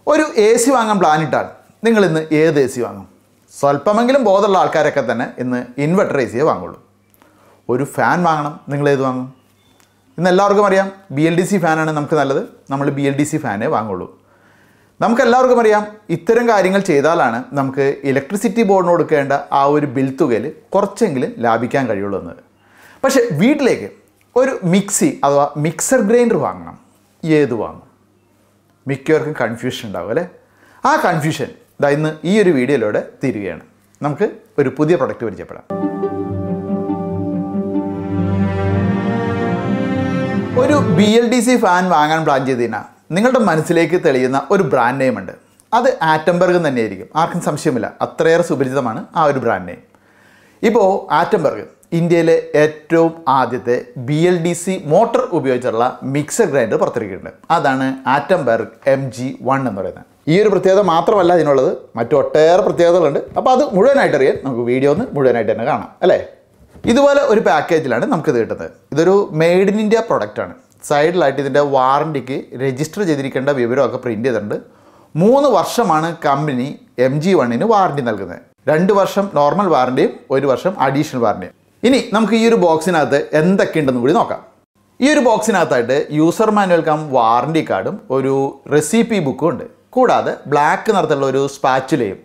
ഒരു A C വാങ്ങാൻ plan ഇട്ടാൽ നിങ്ങൾ ഇന്ന് ഏത് എ സി വാങ്ങും സ്വല്പമെങ്കിലും ബോധമുള്ള ആൾക്കാരൊക്കെ തന്നെ ഇന്ന് ഇൻവെർട്ടർ എ സിയെ വാങ്ങുള്ളൂ ഒരു ഫാൻ വാങ്ങണം നിങ്ങൾ ഏത് വാങ്ങും ഇന്ന് എല്ലാവർക്കും അറിയാം ബി എൽ ഡി സി ഫാനാണ് നമുക്ക് നല്ലത് നമ്മൾ ബി എൽ ഡി സി ഫാനേ വാങ്ങുള്ളൂ നമുക്ക് എല്ലാവർക്കും അറിയാം ഇത്തരം കാര്യങ്ങൾ ചെയ്താലാണ് നമുക്ക് ഇലക്ട്രിസിറ്റി ബോർഡിന് കൊടുക്കേണ്ട ആ ഒരു ബിൽ തുകയിൽ കുറച്ചെങ്കിലും ലാഭിക്കാൻ കഴിയുള്ളൂ എന്നത് പക്ഷേ വീട്ടിലേക്ക് ഒരു മിക്സി അഥവാ മിക്സർ ഗ്രൈൻഡർ വാങ്ങണം ഏത് വാങ്ങും മിക്കവർക്കും കൺഫ്യൂഷൻ ഉണ്ടാവും അല്ലേ ആ കൺഫ്യൂഷൻ ഇതാ ഇന്ന് ഈ ഒരു വീഡിയോയിലൂടെ തീരുകയാണ് നമുക്ക് ഒരു പുതിയ പ്രൊഡക്റ്റ് പരിചയപ്പെടാം ഒരു B L D C fan വാങ്ങാൻ പ്ലാൻ ചെയ്തതിനാൽ നിങ്ങളുടെ മനസ്സിലേക്ക് തെളിയുന്ന ഒരു ബ്രാൻഡ് നെയിം ഉണ്ട് അത് ആറ്റംബർഗ് തന്നെയായിരിക്കും ആർക്കും സംശയമില്ല അത്രയേറെ സുപരിചിതമാണ് ആ ഒരു ബ്രാൻഡ് നെയിം ഇപ്പോൾ ആറ്റംബർഗ് ഇന്ത്യയിലെ ഏറ്റവും ആദ്യത്തെ B L D C motor ഉപയോഗിച്ചുള്ള മിക്സർ ഗ്രൈൻഡർ പുറത്തിറക്കിയിട്ടുണ്ട് അതാണ് ആറ്റംബർഗ് എം ജി വൺ എന്ന് പറയുന്നത് ഈ ഒരു പ്രത്യേകത മാത്രമല്ല ഇതിനുള്ളത് മറ്റു ഒട്ടേറെ പ്രത്യേകതകളുണ്ട് അപ്പോൾ അത് മുഴുവനായിട്ട് അറിയാൻ നമുക്ക് വീഡിയോ ഒന്ന് മുഴുവനായിട്ട് തന്നെ കാണാം അല്ലേ ഇതുപോലെ ഒരു പാക്കേജിലാണ് നമുക്കിത് കിട്ടുന്നത് ഇതൊരു മെയ്ഡ് ഇൻ ഇന്ത്യ പ്രൊഡക്റ്റാണ് സൈഡിലായിട്ട് ഇതിൻ്റെ വാറണ്ടിക്ക് രജിസ്റ്റർ ചെയ്തിരിക്കേണ്ട വിവരമൊക്കെ പ്രിൻ്റ് ചെയ്തിട്ടുണ്ട് മൂന്ന് വർഷമാണ് കമ്പനി എം ജി വണ്ണിന് വാറണ്ടി നൽകുന്നത് രണ്ട് വർഷം നോർമൽ വാറണ്ടിയും ഒരു വർഷം അഡീഷണൽ വാറണ്ടിയും ഇനി നമുക്ക് ഈ ഒരു ബോക്സിനകത്ത് എന്തൊക്കെയുണ്ടെന്ന് കൂടി നോക്കാം ഈ ഒരു ബോക്സിനകത്തായിട്ട് യൂസർ മാനുവൽ കം വാറണ്ടി കാർഡും ഒരു റെസിപ്പി ബുക്കും ഉണ്ട് കൂടാതെ ബ്ലാക്ക് നിറത്തിലുള്ള ഒരു സ്പാച്ചുലയും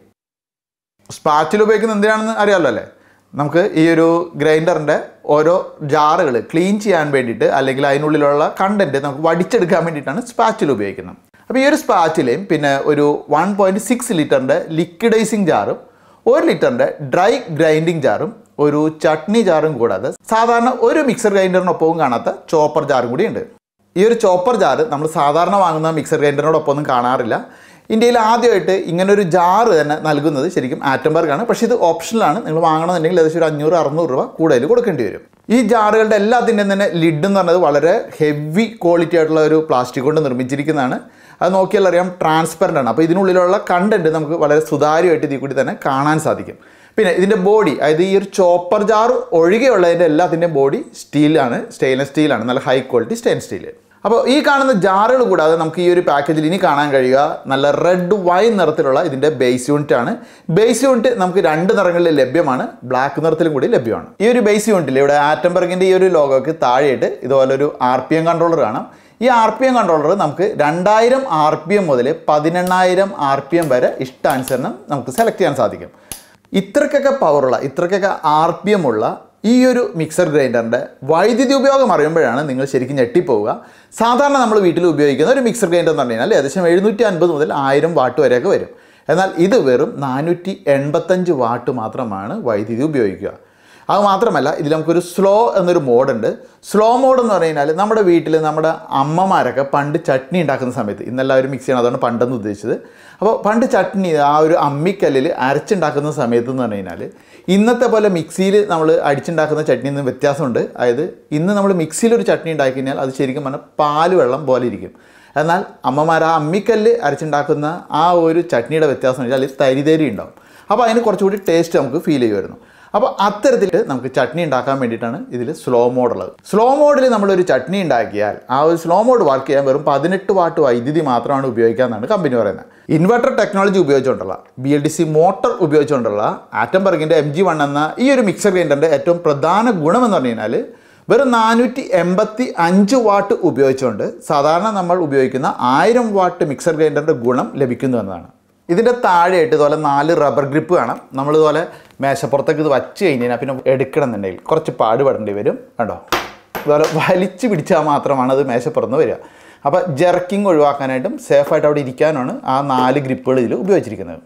സ്പാച്ചിൽ ഉപയോഗിക്കുന്നത് എന്തിനാണെന്ന് അറിയാമല്ലോ അല്ലേ നമുക്ക് ഈ ഒരു ഗ്രൈൻഡറിൻ്റെ ഓരോ ജാറുകൾ ക്ലീൻ ചെയ്യാൻ വേണ്ടിയിട്ട് അല്ലെങ്കിൽ അതിനുള്ളിലുള്ള കണ്ടൻറ്റ് നമുക്ക് വടിച്ചെടുക്കാൻ വേണ്ടിയിട്ടാണ് സ്പാച്ചിൽ ഉപയോഗിക്കുന്നത് അപ്പോൾ ഈ ഒരു സ്പാച്ചിലയും പിന്നെ ഒരു വൺ പോയിൻറ്റ് സിക്സ് ലിറ്ററിൻ്റെ ലിക്വിഡൈസിങ് ജാറും ഒരു ലിറ്ററിൻ്റെ ഡ്രൈ ഗ്രൈൻഡിങ് ജാറും ഒരു ചട്നി ജാറും കൂടാതെ സാധാരണ ഒരു മിക്സർ ഗ്രൈൻഡറിനൊപ്പവും കാണാത്ത ചോപ്പർ ജാറും കൂടി ഉണ്ട് ഈ ഒരു ചോപ്പർ ജാറ് നമ്മൾ സാധാരണ വാങ്ങുന്ന മിക്സർ ഗ്രൈൻഡറിനോടൊപ്പം ഒന്നും കാണാറില്ല ഇന്ത്യയിൽ ആദ്യമായിട്ട് ഇങ്ങനെ ഒരു ജാറ് തന്നെ നൽകുന്നത് ശരിക്കും ആറ്റംബർഗാണ് പക്ഷേ ഇത് ഓപ്ഷനിലാണ് നിങ്ങൾ വാങ്ങണമെന്നുണ്ടെങ്കിൽ ഏകദേശം ഒരു അഞ്ഞൂറ് അറുന്നൂറ് രൂപ കൂടുതൽ കൊടുക്കേണ്ടി വരും ഈ ജാറുകളുടെ എല്ലാത്തിൻ്റെയും തന്നെ ലിഡ് എന്ന് പറഞ്ഞത് വളരെ ഹെവി ക്വാളിറ്റി ആയിട്ടുള്ള ഒരു പ്ലാസ്റ്റിക് കൊണ്ട് നിർമ്മിച്ചിരിക്കുന്നതാണ് അത് നോക്കിയാൽ അറിയാം ട്രാൻസ്പെറൻ്റ് ആണ് അപ്പോൾ ഇതിനുള്ളിലുള്ള കണ്ടൻറ്റ് നമുക്ക് വളരെ സുതാര്യമായിട്ട് ഇതിൽ കൂടി തന്നെ കാണാൻ സാധിക്കും പിന്നെ ഇതിൻ്റെ ബോഡി അതായത് ഈ ഒരു ചോപ്പർ ജാർ ഒഴികെയുള്ളതിൻ്റെ എല്ലാത്തിൻ്റെയും ബോഡി സ്റ്റീലാണ് സ്റ്റെയിൻലെസ് സ്റ്റീലാണ് നല്ല ഹൈ ക്വാളിറ്റി സ്റ്റെയിൻ സ്റ്റീൽ അപ്പോൾ ഈ കാണുന്ന ജാറുകൾ കൂടാതെ നമുക്ക് ഈ ഒരു പാക്കേജിൽ ഇനി കാണാൻ കഴിയുക നല്ല റെഡ് വൈൻ നിറത്തിലുള്ള ഇതിൻ്റെ ബേസ് യൂണിറ്റ് ആണ് ബേസ് യൂണിറ്റ് നമുക്ക് രണ്ട് നിറങ്ങളിൽ ലഭ്യമാണ് ബ്ലാക്ക് നിറത്തിലും കൂടി ലഭ്യമാണ് ഈ ഒരു ബേസ് യൂണിറ്റിൽ ഇവിടെ ആറ്റംബർഗിൻ്റെ ഈ ഒരു ലോഗോക്ക് താഴെയായിട്ട് ഇതുപോലെ ഒരു ആർ പി എം കൺട്രോളർ കാണാം ഈ ആർ പി എം കൺട്രോളർ നമുക്ക് രണ്ടായിരം ആർ പി എം മുതൽ പതിനെണ്ണായിരം ആർ പി എം വരെ ഇഷ്ടാനുസരണം നമുക്ക് സെലക്ട് ചെയ്യാൻ സാധിക്കും ഇത്രക്കൊക്കെ പവറുള്ള ഇത്രക്കൊക്കെ ആർ പി എം ഉള്ള ഈ ഒരു മിക്സർ ഗ്രൈൻഡറിൻ്റെ വൈദ്യുതി ഉപയോഗം അറിയുമ്പോഴാണ് നിങ്ങൾ ശരിക്കും ഞെട്ടിപ്പോവുക സാധാരണ നമ്മൾ വീട്ടിൽ ഉപയോഗിക്കുന്ന ഒരു മിക്സർ ഗ്രൈൻഡർ എന്ന് പറഞ്ഞു കഴിഞ്ഞാൽ ഏകദേശം എഴുന്നൂറ്റി അൻപത് മുതൽ ആയിരം വാട്ട് വരെയൊക്കെ വരും എന്നാൽ ഇത് വെറും നാനൂറ്റി എൺപത്തഞ്ച് വാട്ട് മാത്രമാണ് വൈദ്യുതി ഉപയോഗിക്കുക അത് മാത്രമല്ല ഇതിൽ നമുക്കൊരു സ്ലോ എന്നൊരു മോഡുണ്ട് സ്ലോ മോഡ് എന്ന് പറഞ്ഞു കഴിഞ്ഞാൽ നമ്മുടെ വീട്ടിൽ നമ്മുടെ അമ്മമാരൊക്കെ പണ്ട് ചട്നി ഉണ്ടാക്കുന്ന സമയത്ത് ഇന്നെല്ലാവരും മിക്സ് ചെയ്യണം അതാണ് പണ്ടെന്ന് ഉദ്ദേശിച്ചത് അപ്പോൾ പണ്ട് ചട്നി ആ ഒരു അമ്മിക്കല്ലിൽ അരച്ചുണ്ടാക്കുന്ന സമയത്ത് എന്ന് പറഞ്ഞു കഴിഞ്ഞാൽ ഇന്നത്തെ പോലെ മിക്സിയിൽ നമ്മൾ അടിച്ചുണ്ടാക്കുന്ന ചട്നിയിൽ നിന്ന് വ്യത്യാസമുണ്ട് അതായത് ഇന്ന് നമ്മൾ മിക്സിയിൽ ഒരു ചട്നി ഉണ്ടാക്കി കഴിഞ്ഞാൽ അത് ശരിക്കും പറഞ്ഞാൽ പാല് വെള്ളം പോലെ ഇരിക്കും എന്നാൽ അമ്മമാർ ആ അമ്മിക്കല്ല് അരച്ചുണ്ടാക്കുന്ന ആ ഒരു ചട്നിയുടെ വ്യത്യാസം വെച്ചാൽ അതിൽ തരിതരി ഉണ്ടാവും അപ്പോൾ അതിന് കുറച്ചുകൂടി ടേസ്റ്റ് നമുക്ക് ഫീൽ ചെയ്യുമായിരുന്നു അപ്പോൾ അത്തരത്തിൽ നമുക്ക് ചട്നി ഉണ്ടാക്കാൻ വേണ്ടിയിട്ടാണ് ഇതിൽ സ്ലോ മോഡുള്ളത് സ്ലോ മോഡിൽ നമ്മളൊരു ചട്നി ഉണ്ടാക്കിയാൽ ആ ഒരു സ്ലോ മോഡ് വർക്ക് ചെയ്യാൻ വെറും പതിനെട്ട് വാട്ട് വൈദ്യുതി മാത്രമാണ് ഉപയോഗിക്കാമെന്നാണ് കമ്പനി പറയുന്നത് ഇൻവെർട്ടർ ടെക്നോളജി ഉപയോഗിച്ചുകൊണ്ടുള്ള B L D C motor ഉപയോഗിച്ചുകൊണ്ടുള്ള ആറ്റംബർഗിൻ്റെ എം ജി വൺ എന്ന ഈ ഒരു മിക്സർ ഗ്രൈൻഡറിൻ്റെ ഏറ്റവും പ്രധാന ഗുണമെന്ന് പറഞ്ഞു കഴിഞ്ഞാൽ വെറും നാനൂറ്റി എൺപത്തി അഞ്ച് വാട്ട് ഉപയോഗിച്ചുകൊണ്ട് സാധാരണ നമ്മൾ ഉപയോഗിക്കുന്ന ആയിരം വാട്ട് മിക്സർ ഗ്രൈൻഡറിൻ്റെ ഗുണം ലഭിക്കുന്നു എന്നതാണ് ഇതിൻ്റെ താഴെയായിട്ട് ഇതുപോലെ നാല് റബ്ബർ ഗ്രിപ്പ് കാണാം നമ്മളിതുപോലെ മേശപ്പുറത്തേക്ക് ഇത് വച്ച് കഴിഞ്ഞാൽ പിന്നെ എടുക്കണമെന്നുണ്ടെങ്കിൽ കുറച്ച് പാടുപെടേണ്ടി വരും കണ്ടോ ഇതുപോലെ വലിച്ചു പിടിച്ചാൽ മാത്രമാണ് അത് മേശപ്പുറത്ത് വരിക അപ്പോൾ ജെർക്കിങ് ഒഴിവാക്കാനായിട്ടും സേഫായിട്ട് അവിടെ ഇരിക്കാനാണ് ആ നാല് ഗ്രിപ്പുകൾ ഇതിൽ ഉപയോഗിച്ചിരിക്കുന്നത്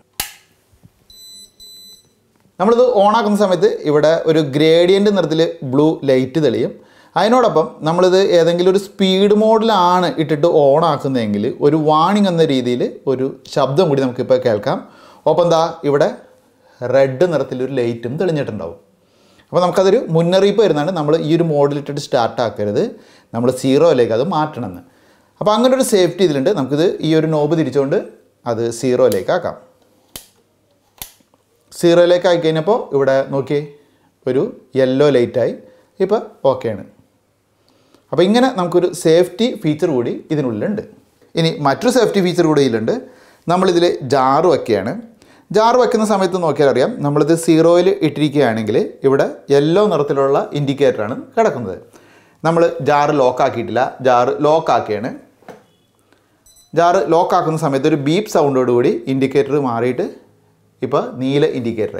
നമ്മളിത് ഓണാക്കുന്ന സമയത്ത് ഇവിടെ ഒരു ഗ്രേഡിയൻ്റ് നിറത്തിൽ ബ്ലൂ ലൈറ്റ് തെളിയും അതിനോടൊപ്പം നമ്മളിത് ഏതെങ്കിലും ഒരു സ്പീഡ് മോഡിലാണ് ഇട്ടിട്ട് ഓൺ ആക്കുന്നതെങ്കിൽ ഒരു വാണിംഗ് എന്ന രീതിയിൽ ഒരു ശബ്ദം കൂടി നമുക്കിപ്പോൾ കേൾക്കാം ഒപ്പം എന്താ ഇവിടെ റെഡ് നിറത്തിൽ ഒരു ലൈറ്റും തെളിഞ്ഞിട്ടുണ്ടാവും അപ്പോൾ നമുക്കതൊരു മുന്നറിയിപ്പ് വരുന്നതാണ് നമ്മൾ ഈ ഒരു മോഡിലിട്ടിട്ട് സ്റ്റാർട്ട് ആക്കരുത് നമ്മൾ സീറോയിലേക്ക് അത് മാറ്റണമെന്ന് അപ്പോൾ അങ്ങനെ ഒരു സേഫ്റ്റി ഇതിലുണ്ട് നമുക്കിത് ഈ ഒരു നോബ് തിരിച്ചുകൊണ്ട് അത് സീറോയിലേക്ക് ആക്കാം സീറോയിലേക്ക് ആയി കഴിഞ്ഞപ്പോൾ ഇവിടെ നോക്കി ഒരു യെല്ലോ ലൈറ്റായി ഇപ്പോൾ ഓക്കെയാണ് അപ്പോൾ ഇങ്ങനെ നമുക്കൊരു സേഫ്റ്റി ഫീച്ചർ കൂടി ഇതിനുള്ളിലുണ്ട് ഇനി മറ്റൊരു സേഫ്റ്റി ഫീച്ചർ കൂടി ഇതിലുണ്ട് നമ്മളിതിൽ ജാറ് വയ്ക്കുകയാണ് ജാറ് വയ്ക്കുന്ന സമയത്ത് നോക്കിയാൽ അറിയാം നമ്മളിത് സീറോയിൽ ഇട്ടിരിക്കുകയാണെങ്കിൽ ഇവിടെ യെല്ലോ നിറത്തിലുള്ള ഇൻഡിക്കേറ്ററാണ് കിടക്കുന്നത് നമ്മൾ ജാറ് ലോക്കാക്കിയിട്ടില്ല ജാറ് ലോക്കാക്കിയാണ് ജാറ് ലോക്കാക്കുന്ന സമയത്ത് ഒരു ബീപ്പ് സൗണ്ടോടുകൂടി ഇൻഡിക്കേറ്റർ മാറിയിട്ട് ഇപ്പോൾ നീല ഇൻഡിക്കേറ്റർ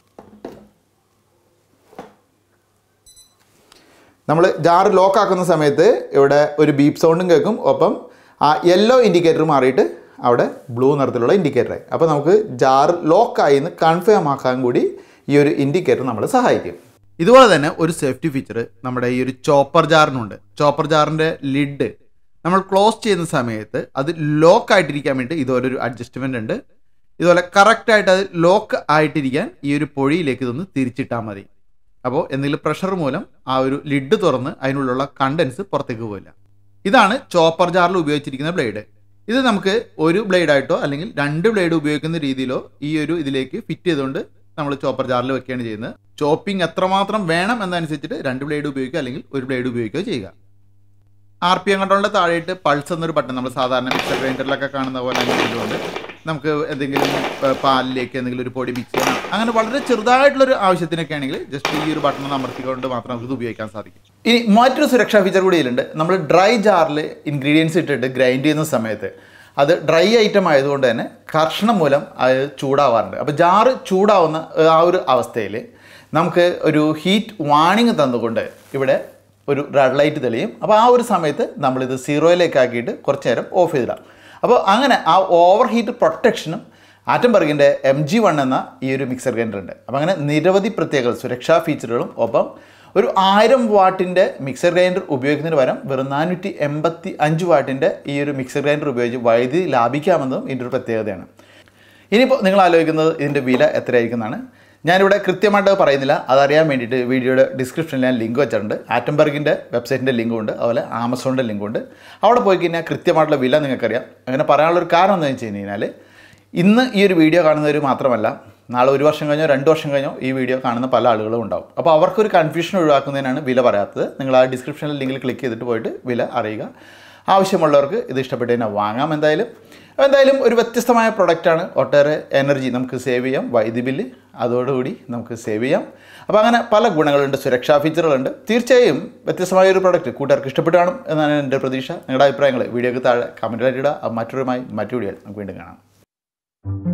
നമ്മൾ ജാറ് ലോക്കാക്കുന്ന സമയത്ത് ഇവിടെ ഒരു ബീപ്പ് സൗണ്ടും കേൾക്കും ഒപ്പം ആ യെല്ലോ ഇൻഡിക്കേറ്റർ മാറിയിട്ട് അവിടെ ബ്ലൂ നിറത്തിലുള്ള ഇൻഡിക്കേറ്ററായി അപ്പോൾ നമുക്ക് ജാറ് ലോക്കായി എന്ന് കൺഫേം ആക്കാൻ കൂടി ഈ ഒരു ഇൻഡിക്കേറ്റർ നമ്മളെ സഹായിക്കും ഇതുപോലെ തന്നെ ഒരു സേഫ്റ്റി ഫീച്ചർ നമ്മുടെ ഈ ഒരു ചോപ്പർ ജാറിനുണ്ട് ചോപ്പർ ജാറിൻ്റെ ലിഡ് നമ്മൾ ക്ലോസ് ചെയ്യുന്ന സമയത്ത് അത് ലോക്ക് ആയിട്ടിരിക്കാൻ വേണ്ടി ഇതുപോലെ ഒരു അഡ്ജസ്റ്റ്മെൻ്റ് ഉണ്ട് ഇതുപോലെ കറക്റ്റായിട്ട് അത് ലോക്ക് ആയിട്ടിരിക്കാൻ ഈ ഒരു പൊഴിയിലേക്ക് ഇതൊന്ന് തിരിച്ചിട്ടാൽ മതി അപ്പോൾ എന്തെങ്കിലും പ്രഷർ മൂലം ആ ഒരു ലിഡ് തുറന്ന് അതിനുള്ളിലുള്ള കണ്ടൻസ് പുറത്തേക്ക് പോകില്ല ഇതാണ് ചോപ്പർ ജാറിൽ ഉപയോഗിച്ചിരിക്കുന്ന ബ്ലേഡ് ഇത് നമുക്ക് ഒരു ബ്ലേഡായിട്ടോ അല്ലെങ്കിൽ രണ്ട് ബ്ലേഡ് ഉപയോഗിക്കുന്ന രീതിയിലോ ഈ ഒരു ഇതിലേക്ക് ഫിറ്റ് ചെയ്തുകൊണ്ട് നമ്മൾ ചോപ്പർ ജാറിൽ വെക്കുകയാണ് ചെയ്യുന്നത് ചോപ്പിംഗ് എത്രമാത്രം വേണം എന്നനുസരിച്ചിട്ട് രണ്ട് ബ്ലേഡ് ഉപയോഗിക്കുക അല്ലെങ്കിൽ ഒരു ബ്ലേഡ് ഉപയോഗിക്കുകയോ ചെയ്യുക ആർ പി എം കൺട്രോളിൻ്റെ താഴെയിട്ട് പൾസ് എന്നൊരു ബട്ടൺ നമ്മൾ സാധാരണ മിക്സർ ഗ്രൈൻഡറിലൊക്കെ കാണുന്ന പോലെ അങ്ങനെ ഇതുകൊണ്ട് നമുക്ക് എന്തെങ്കിലും ഏഹ്, പാലിലേക്ക് എന്തെങ്കിലും ഒരു പൊടി മിക്സ് ചെയ്യണം അങ്ങനെ വളരെ ചെറുതായിട്ടുള്ളൊരു ആവശ്യത്തിനൊക്കെ ആണെങ്കിൽ ജസ്റ്റ് ഈ ഒരു ബട്ടൺ ഒന്ന് അമർത്തിക്കൊണ്ട് മാത്രം നമുക്ക് ഇത് ഉപയോഗിക്കാൻ സാധിക്കും ഇനി മറ്റൊരു സുരക്ഷാ ഫീച്ചർ കൂടി ഇതിലുണ്ട് നമ്മൾ ഡ്രൈ ജാറിൽ ഇൻഗ്രീഡിയൻസ് ഇട്ടിട്ട് ഗ്രൈൻഡ് ചെയ്യുന്ന സമയത്ത് അത് ഡ്രൈ ഐറ്റം ആയതുകൊണ്ട് തന്നെ കർഷണം മൂലം അത് ചൂടാവാറുണ്ട് അപ്പോൾ ജാറ് ചൂടാവുന്ന ഏഹ്, ആ ഒരു അവസ്ഥയിൽ നമുക്ക് ഒരു ഹീറ്റ് വാണിംഗ് തന്നുകൊണ്ട് ഇവിടെ ഒരു റെഡ് ലൈറ്റ് തെളിയും അപ്പോൾ ആ ഒരു സമയത്ത് നമ്മളിത് സീറോയിലേക്ക് ആക്കിയിട്ട് കുറച്ച് നേരം ഓഫ് ചെയ്തിടാം അപ്പോൾ അങ്ങനെ ആ ഓവർ ഹീറ്റ് പ്രൊട്ടക്ഷനും ആറ്റംബർഗിൻ്റെ എം ജി വൺ എന്ന ഈ ഒരു മിക്സർ ഗ്രൈൻഡർ ഉണ്ട് അപ്പോൾ അങ്ങനെ നിരവധി പ്രത്യേക സുരക്ഷാ ഫീച്ചറുകളും ഒപ്പം ഒരു ആയിരം വാട്ടിൻ്റെ മിക്സർ ഗ്രൈൻഡർ ഉപയോഗിക്കുന്നതിന് പകരം വെറും നാനൂറ്റി എൺപത്തി അഞ്ച് വാട്ടിൻ്റെ ഈ ഒരു മിക്സർ ഗ്രൈൻഡർ ഉപയോഗിച്ച് വൈദ്യുതി ലാഭിക്കാമെന്നതും ഇതിൻ്റെ ഒരു പ്രത്യേകതയാണ് ഇനിയിപ്പോൾ നിങ്ങൾ ആലോചിക്കുന്നത് ഇതിൻ്റെ വില എത്രയായിരിക്കും എന്നാണ് ഞാനിവിടെ കൃത്യമായിട്ട് പറയുന്നില്ല അതറിയാൻ വേണ്ടിയിട്ട് വീഡിയോയുടെ ഡിസ്ക്രിപ്ഷനിൽ ഞാൻ ലിങ്ക് വെച്ചിട്ടുണ്ട് ആറ്റംബർഗിൻ്റെ വെബ്സൈറ്റിൻ്റെ ലിങ്കും ഉണ്ട് അതുപോലെ ആമസോണിൻ്റെ ലിങ്കും ഉണ്ട് അവിടെ പോയി കഴിഞ്ഞാൽ കൃത്യമായിട്ടുള്ള വില നിങ്ങൾക്കറിയാം അങ്ങനെ പറയാനുള്ളൊരു കാരണം എന്താണെന്ന് വെച്ച് കഴിഞ്ഞാൽ ഇന്ന് ഈ ഒരു വീഡിയോ കാണുന്നവർ മാത്രമല്ല നാളെ ഒരു വർഷം കഴിഞ്ഞോ രണ്ട് വർഷം കഴിഞ്ഞോ ഈ വീഡിയോ കാണുന്ന പല ആളുകളും ഉണ്ടാവും അപ്പോൾ അവർക്കൊരു കൺഫ്യൂഷൻ ഒഴിവാക്കുന്നതിനാണ് വില പറയാത്തത് നിങ്ങൾ ആ ഡിസ്ക്രിപ്ഷനിൽ ലിങ്കിൽ ക്ലിക്ക് ചെയ്തിട്ട് പോയിട്ട് വില അറിയുക ആവശ്യമുള്ളവർക്ക് ഇത് ഇഷ്ടപ്പെട്ട് കഴിഞ്ഞാൽ വാങ്ങാം എന്തായാലും എന്തായാലും ഒരു വ്യത്യസ്തമായ പ്രൊഡക്റ്റാണ് ഒട്ടേറെ എനർജി നമുക്ക് സേവ് ചെയ്യാം വൈദ്യുതി ബില്ല് അതോടുകൂടി നമുക്ക് സേവ് ചെയ്യാം അപ്പോൾ അങ്ങനെ പല ഗുണങ്ങളുണ്ട് സുരക്ഷാ ഫീച്ചറുകളുണ്ട് തീർച്ചയായും വ്യത്യസ്തമായ ഒരു പ്രൊഡക്റ്റ് കൂട്ടുകാർക്ക് ഇഷ്ടപ്പെട്ട് കാണും എന്നാണ് എൻ്റെ പ്രതീക്ഷ നിങ്ങളുടെ അഭിപ്രായങ്ങൾ വീഡിയോക്ക് താഴെ കമൻറ്റായിട്ട് ഇടുക മറ്റൊരുമായി മറ്റു വീഡിയോ നമുക്ക് വീണ്ടും കാണാം